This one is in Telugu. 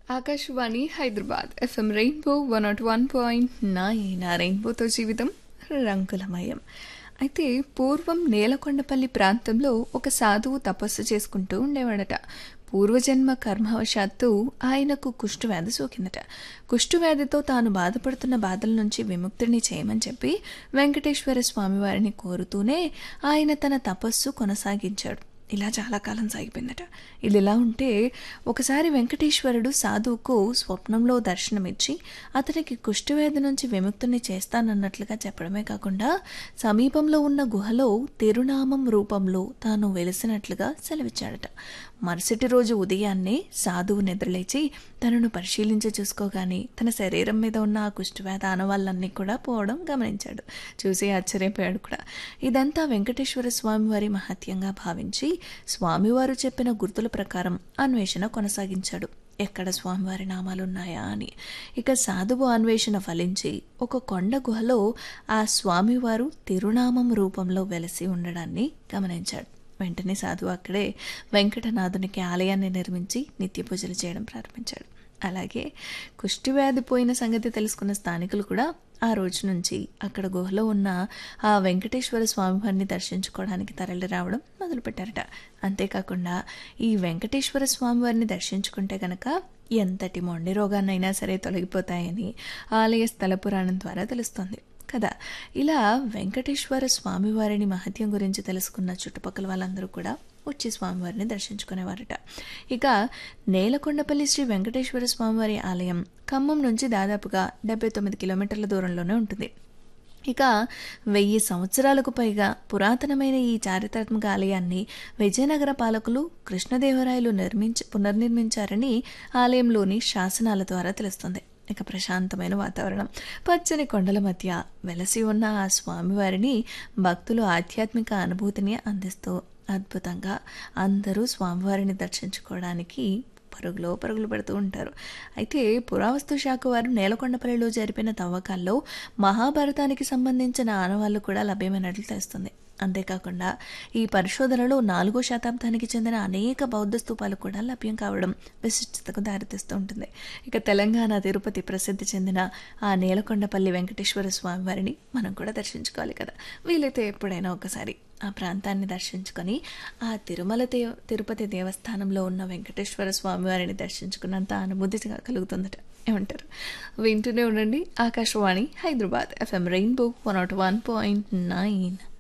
Akashvani Hyderabad FM rainbow one nought one point nine ఆ రెయిన్బోతో జీవితం రంగులమయం అయితే పూర్వం నేలకొండపల్లి ప్రాంతంలో ఒక సాధువు తపస్సు చేసుకుంటూ ఉండేవాడట పూర్వజన్మ కర్మవశాత్తు ఆయనకు కుష్ఠవ్యాధి సోకిందట కుష్ఠవ్యాధితో తాను బాధపడుతున్న బాధల నుంచి విముక్తిని చేయమని చెప్పి వెంకటేశ్వర స్వామివారిని కోరుతూనే ఆయన తన తపస్సు కొనసాగించాడు ఇలా చాలా కాలం సాగిపోయిందట ఇది ఇలా ఉంటే ఒకసారి వెంకటేశ్వరుడు సాధువుకు స్వప్నంలో దర్శనమిచ్చి అతనికి కుష్ఠవ్యాధి నుంచి విముక్తిని చేస్తానన్నట్లుగా చెప్పడమే కాకుండా సమీపంలో ఉన్న గుహలో తిరునామం రూపంలో తాను వెలిసినట్లుగా సెలవిచ్చాడట మరుసటి రోజు ఉదయాన్నే సాధువు నిద్రలేచి తనను పరిశీలించి చూసుకోగానే తన శరీరం మీద ఉన్న ఆ కుష్ఠవ్యాధి ఆనవాళ్ళన్నీ కూడా పోవడం గమనించాడు చూసి ఆశ్చర్యపోయాడు కూడా ఇదంతా వెంకటేశ్వర స్వామి వారి మహత్యంగా భావించి స్వామివారు చెప్పిన గుర్తుల ప్రకారం అన్వేషణ కొనసాగించాడు ఎక్కడ స్వామివారి నామాలున్నాయా అని ఇక సాధువు అన్వేషణ ఫలించి ఒక కొండ గుహలో ఆ స్వామివారు తిరునామం రూపంలో వెలసి ఉండడాన్ని గమనించాడు వెంటనే సాధువు అక్కడే వెంకటనాథునికి ఆలయాన్ని నిర్మించి నిత్య పూజలు చేయడం ప్రారంభించాడు అలాగే కుష్టివ్యాధి పోయిన సంగతి తెలుసుకున్న స్థానికులు కూడా ఆ రోజు నుంచి అక్కడ గుహలో ఉన్న ఆ వెంకటేశ్వర స్వామివారిని దర్శించుకోవడానికి తరలి రావడం మొదలుపెట్టారట అంతేకాకుండా ఈ వెంకటేశ్వర స్వామివారిని దర్శించుకుంటే గనక ఎంతటి మొండి రోగాన్నైనా సరే తొలగిపోతాయని ఆలయ స్థల పురాణం ద్వారా తెలుస్తుంది కదా ఇలా వెంకటేశ్వర స్వామివారిని మహత్యం గురించి తెలుసుకున్న చుట్టుపక్కల వాళ్ళందరూ కూడా వచ్చి స్వామివారిని దర్శించుకునేవారట ఇక నేలకొండపల్లి శ్రీ వెంకటేశ్వర స్వామివారి ఆలయం ఖమ్మం నుంచి దాదాపుగా డెబ్బై తొమ్మిది కిలోమీటర్ల దూరంలోనే ఉంటుంది ఇక వెయ్యి సంవత్సరాలకు పైగా పురాతనమైన ఈ చారిత్రాత్మక ఆలయాన్ని విజయనగర పాలకులు కృష్ణదేవరాయలు నిర్మించి పునర్నిర్మించారని ఆలయంలోని శాసనాల ద్వారా తెలుస్తుంది ఇక ప్రశాంతమైన వాతావరణం పచ్చని కొండల మధ్య వెలసి ఉన్న ఆ స్వామివారిని భక్తులు ఆధ్యాత్మిక అనుభూతిని అందిస్తూ అద్భుతంగా అందరూ స్వామివారిని దర్శించుకోవడానికి పరుగులో పరుగులు పెడుతూ ఉంటారు అయితే పురావస్తు శాఖ వారు నేలకొండపల్లిలో జరిపిన తవ్వకాల్లో మహాభారతానికి సంబంధించిన ఆనవాళ్లు కూడా లభ్యమైనట్లు తెలుస్తుంది అంతేకాకుండా ఈ పరిశోధనలో నాలుగో శతాబ్దానికి చెందిన అనేక బౌద్ధ స్తూపాలు కూడా లభ్యం కావడం విశిష్టతకు దారితీస్తూ ఉంటుంది ఇక తెలంగాణ తిరుపతి ప్రసిద్ధి చెందిన ఆ నేలకొండపల్లి వెంకటేశ్వర స్వామి వారిని మనం కూడా దర్శించుకోవాలి కదా వీలైతే ఎప్పుడైనా ఒకసారి ఆ ప్రాంతాన్ని దర్శించుకొని ఆ తిరుమల దే తిరుపతి దేవస్థానంలో ఉన్న వెంకటేశ్వర స్వామి వారిని దర్శించుకున్నంత అనుభూతిగా కలుగుతుందట ఏమంటారు వింటూనే ఉండండి Akashvani Hyderabad FM rainbow one nought one point nine